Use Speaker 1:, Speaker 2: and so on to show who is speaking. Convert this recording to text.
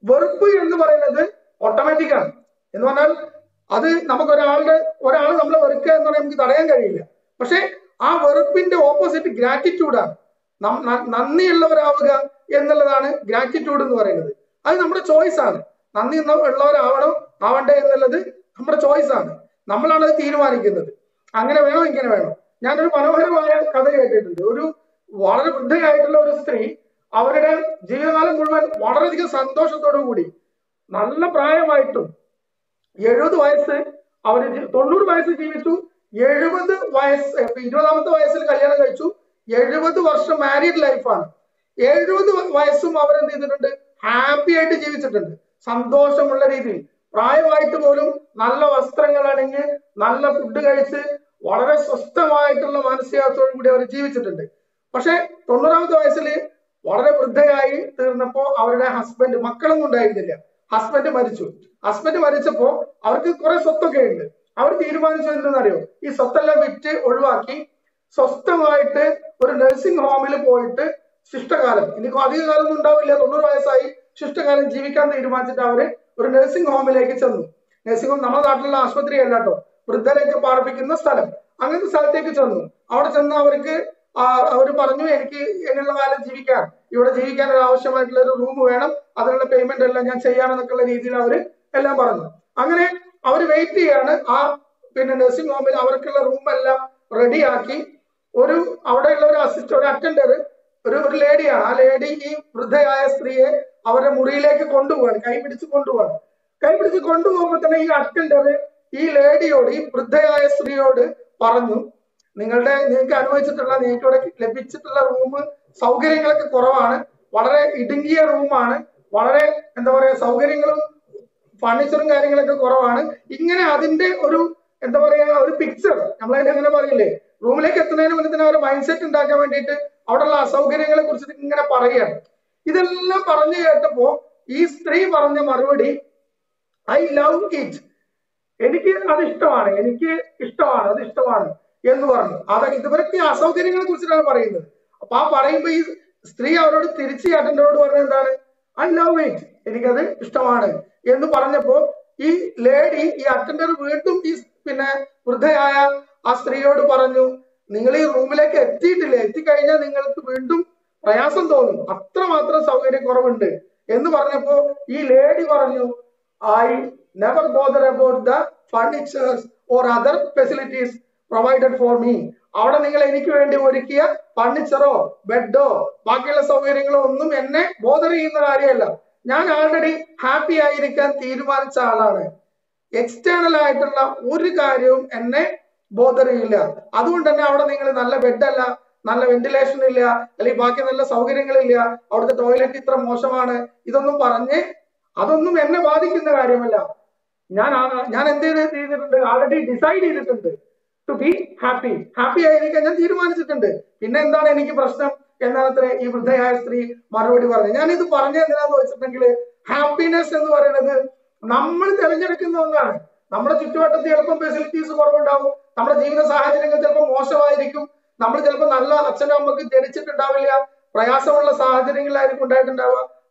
Speaker 1: വെറുപ്പ് എന്ന് പറയുന്നത് ഓട്ടോമാറ്റിക് ആണ് എന്ന് പറഞ്ഞാൽ അത് നമുക്ക് ഒരാളുടെ ഒരാൾ നമ്മളെ വെറുക്കുക എന്ന് പറഞ്ഞാൽ നമുക്ക് തടയാൻ കഴിയില്ല പക്ഷെ ആ വെറുപ്പിന്റെ ഓപ്പോസിറ്റ് ഗ്രാറ്റിറ്റ്യൂഡാണ് നന്ദിയുള്ളവരാവുക എന്നുള്ളതാണ് ഗ്രാറ്റിറ്റ്യൂഡ് എന്ന് പറയുന്നത് അത് നമ്മുടെ ചോയ്സ് ആണ് നന്ദി ഉള്ള- ഉള്ളവരാവണോ ആവണ്ടേ എന്നുള്ളത് നമ്മുടെ ചോയ്സ് ആണ് നമ്മളാണ് അത് തീരുമാനിക്കുന്നത് അങ്ങനെ വേണോ ഇങ്ങനെ വേണോ ഞാനൊരു മനോഹരമായ കഥ കേട്ടിട്ടുണ്ട് ഒരു വളരെ വൃദ്ധയായിട്ടുള്ള ഒരു സ്ത്രീ അവരുടെ ജീവിതകാലം മുഴുവൻ വളരെയധികം സന്തോഷത്തോടു കൂടി നല്ല പ്രായമായിട്ടും എഴുപത് വയസ്സ് അവര് ജി- തൊണ്ണൂറ് വയസ്സ് ജീവിച്ചു എഴുപത് വയസ്സ് ഇപ്പൊ ഇരുപതാമത്തെ വയസ്സിൽ കല്യാണം കഴിച്ചു എഴുപത് വർഷം മാരീഡ് ലൈഫാണ് എഴുപത് വയസ്സും അവരെന്ത് ചെയ്തിട്ടുണ്ട് ഹാപ്പി ആയിട്ട് ജീവിച്ചിട്ടുണ്ട് സന്തോഷമുള്ള രീതിയിൽ പ്രായമായിട്ട് പോലും നല്ല വസ്ത്രങ്ങൾ അണിഞ്ഞ് നല്ല ഫുഡ് കഴിച്ച് വളരെ സ്വസ്ഥമായിട്ടുള്ള മാനസികാവസ്ഥയോടു കൂടി അവർ ജീവിച്ചിട്ടുണ്ട് പക്ഷെ തൊണ്ണൂറാമത്തെ വയസ്സിൽ വളരെ വൃദ്ധയായി തീർന്നപ്പോ അവരുടെ ഹസ്ബൻഡ് മക്കളൊന്നും ഉണ്ടായിരുന്നില്ല ഹസ്ബൻഡ് മരിച്ചു ഹസ്ബൻഡ് മരിച്ചപ്പോ അവർക്ക് കുറെ സ്വത്തൊക്കെ ഉണ്ട് അവർ തീരുമാനിച്ചത് എന്തെന്നറിയോ ഈ സ്വത്തെല്ലാം വിറ്റ് ഒഴിവാക്കി സ്വസ്ഥമായിട്ട് ഒരു നഴ്സിംഗ് ഹോമിൽ പോയിട്ട് ശിഷ്ടകാലം ഇനി അധിക കാലമൊന്നും ഉണ്ടാവില്ല തൊണ്ണൂറ് വയസ്സായി ശിഷ്ടകാലം ജീവിക്കാൻ തീരുമാനിച്ചിട്ട് അവര് ഒരു നഴ്സിംഗ് ഹോമിലേക്ക് ചെന്നു നഴ്സിംഗ് ഹോം നമ്മുടെ നാട്ടിലുള്ള ആശുപത്രി അല്ല കേട്ടോ വൃദ്ധരെയൊക്കെ പാർപ്പിക്കുന്ന സ്ഥലം അങ്ങനത്തെ സ്ഥലത്തേക്ക് ചെന്നു അവിടെ ചെന്ന് അവർക്ക് അവർ പറഞ്ഞു എനിക്ക് എന്നുള്ള കാലം ജീവിക്കാൻ ഇവിടെ ജീവിക്കാൻ ഒരു ആവശ്യമായിട്ടുള്ള ഒരു റൂം വേണം അതിനുള്ള പേയ്മെന്റ് എല്ലാം ഞാൻ ചെയ്യാമെന്നൊക്കെയുള്ള രീതിയിൽ അവർ എല്ലാം പറഞ്ഞു അങ്ങനെ അവർ വെയിറ്റ് ചെയ്യാണ് ആ പിന്നെ നഴ്സിംഗ് ഹോമിൽ അവർക്കുള്ള റൂം എല്ലാം റെഡിയാക്കി ഒരു അവിടെയുള്ള ഒരു അസിസ്റ്റ് ഒരു അറ്റൻഡർ ഒരു ഒരു ലേഡിയാണ് ആ ലേഡി ഈ വൃദ്ധയായ സ്ത്രീയെ അവരുടെ മുറിയിലേക്ക് കൊണ്ടുപോവാണ് കൈ പിടിച്ച് കൊണ്ടുപോവാണ് കൈ പിടിച്ച് കൊണ്ടുപോകുമ്പോൾ തന്നെ ഈ അറ്റൻഡർ ഈ ലേഡിയോട് ഈ വൃദ്ധയായ സ്ത്രീയോട് പറഞ്ഞു നിങ്ങളുടെ നിങ്ങൾക്ക് അനുഭവിച്ചിട്ടുള്ള നിങ്ങൾക്ക് ഇവിടെ ലഭിച്ചിട്ടുള്ള റൂം സൗകര്യങ്ങളൊക്കെ കുറവാണ് വളരെ ഇടുങ്ങിയ റൂമാണ് വളരെ എന്താ പറയാ സൗകര്യങ്ങളും ഫർണിച്ചറും കാര്യങ്ങളൊക്കെ കുറവാണ് ഇങ്ങനെ അതിന്റെ ഒരു എന്താ പറയാ ഒരു പിക്ചർ നമ്മളതിനെ അങ്ങനെ പറയില്ലേ റൂമിലേക്ക് എത്തുന്നതിന് മുന്നേ തന്നെ അവരുടെ മൈൻഡ് സെറ്റ് ഉണ്ടാക്കാൻ വേണ്ടിയിട്ട് അവിടെയുള്ള അസൗകര്യങ്ങളെ കുറിച്ചിട്ട് ഇങ്ങനെ പറയുകയാണ് ഇതെല്ലാം പറഞ്ഞു കേട്ടപ്പോ ഈ സ്ത്രീ പറഞ്ഞ മറുപടി ഐ ലവ് ഇറ്റ് എനിക്ക് അത് ഇഷ്ടമാണ് എനിക്ക് ഇഷ്ടമാണ് അത് ഇഷ്ടമാണ് എന്ന് പറഞ്ഞു അത് ഇതുവരൊക്കെ അസൗകര്യങ്ങളെ കുറിച്ചിട്ടാണ് പറയുന്നത് അപ്പൊ ആ പറയുമ്പോ ഈ സ്ത്രീ അവരോട് തിരിച്ച് അറ്റൻഡറോട് പറഞ്ഞത് എന്താണ് ഐ ലവ് ഇറ്റ് എനിക്കത് ഇഷ്ടമാണ് എന്ന് പറഞ്ഞപ്പോ ഈ ലേഡി ഈ അറ്റൻഡർ വീണ്ടും ഈ പിന്നെ വൃദ്ധയായ ആ സ്ത്രീയോട് പറഞ്ഞു നിങ്ങൾ ഈ റൂമിലേക്ക് എത്തിയിട്ടില്ല എത്തിക്കഴിഞ്ഞാൽ നിങ്ങൾക്ക് വീണ്ടും പ്രയാസം തോന്നും അത്രമാത്രം സൗകര്യക്കുറവുണ്ട് എന്ന് പറഞ്ഞപ്പോ ഈ ലേഡി പറഞ്ഞു I never bother about the furnitures or other facilities provided for me അവിടെ നിങ്ങൾ എനിക്ക് വേണ്ടി ഒരുക്കിയ ഫർണിച്ചറോ ബെഡോ ബാക്കിയുള്ള സൗകര്യങ്ങളോ ഒന്നും എന്നെ ബോധർ ചെയ്യുന്ന കാര്യമല്ല ഞാൻ ആൾറെഡി ഹാപ്പി ആയിരിക്കാൻ തീരുമാനിച്ച ആളാണ് എക്സ്റ്റേണൽ ആയിട്ടുള്ള ഒരു കാര്യവും എന്നെ ബോധർ ചെയ്യില്ല അതുകൊണ്ട് തന്നെ അവിടെ നിങ്ങൾ നല്ല ബെഡല്ല നല്ല വെന്റിലേഷൻ ഇല്ല അല്ലെങ്കിൽ ബാക്കി നല്ല സൗകര്യങ്ങളില്ല അവിടുത്തെ ടോയ്ലറ്റ് ഇത്ര മോശമാണ് ഇതൊന്നും പറഞ്ഞ് അതൊന്നും എന്നെ ബാധിക്കുന്ന കാര്യമല്ല ഞാൻ ആ- ഞാൻ എന്ത് ചെയ്ത് ചെയ്തിട്ടുണ്ട് ആൾറെഡി ഡിസൈഡ് ചെയ്തിട്ടുണ്ട് ടു ബി ഹാപ്പി ഹാപ്പി ആയിരിക്കാൻ ഞാൻ തീരുമാനിച്ചിട്ടുണ്ട് പിന്നെ എന്താണ് എനിക്ക് പ്രശ്നം എന്നാണ് അത്ര ഈ വൃദ്ധയായ സ്ത്രീ മറുപടി പറഞ്ഞത് ഞാൻ ഇത് പറഞ്ഞ എന്തിനാന്ന് വെച്ചിട്ടുണ്ടെങ്കിൽ ഹാപ്പിനെസ് എന്ന് പറയുന്നത് നമ്മൾ തിരഞ്ഞെടുക്കുന്ന ഒന്നാണ് നമ്മുടെ ചുറ്റുവട്ടത്ത് ചിലപ്പോൾ ഫെസിലിറ്റീസ് കുറവുണ്ടാവും നമ്മുടെ ജീവിത സാഹചര്യങ്ങൾ ചിലപ്പോൾ മോശമായിരിക്കും നമ്മൾ ചിലപ്പോൾ നല്ല അച്ഛനും അമ്മക്ക് ജനിച്ചിട്ടുണ്ടാവില്ല പ്രയാസമുള്ള സാഹചര്യങ്ങളായിരിക്കും ഉണ്ടായിട്ടുണ്ടാവുക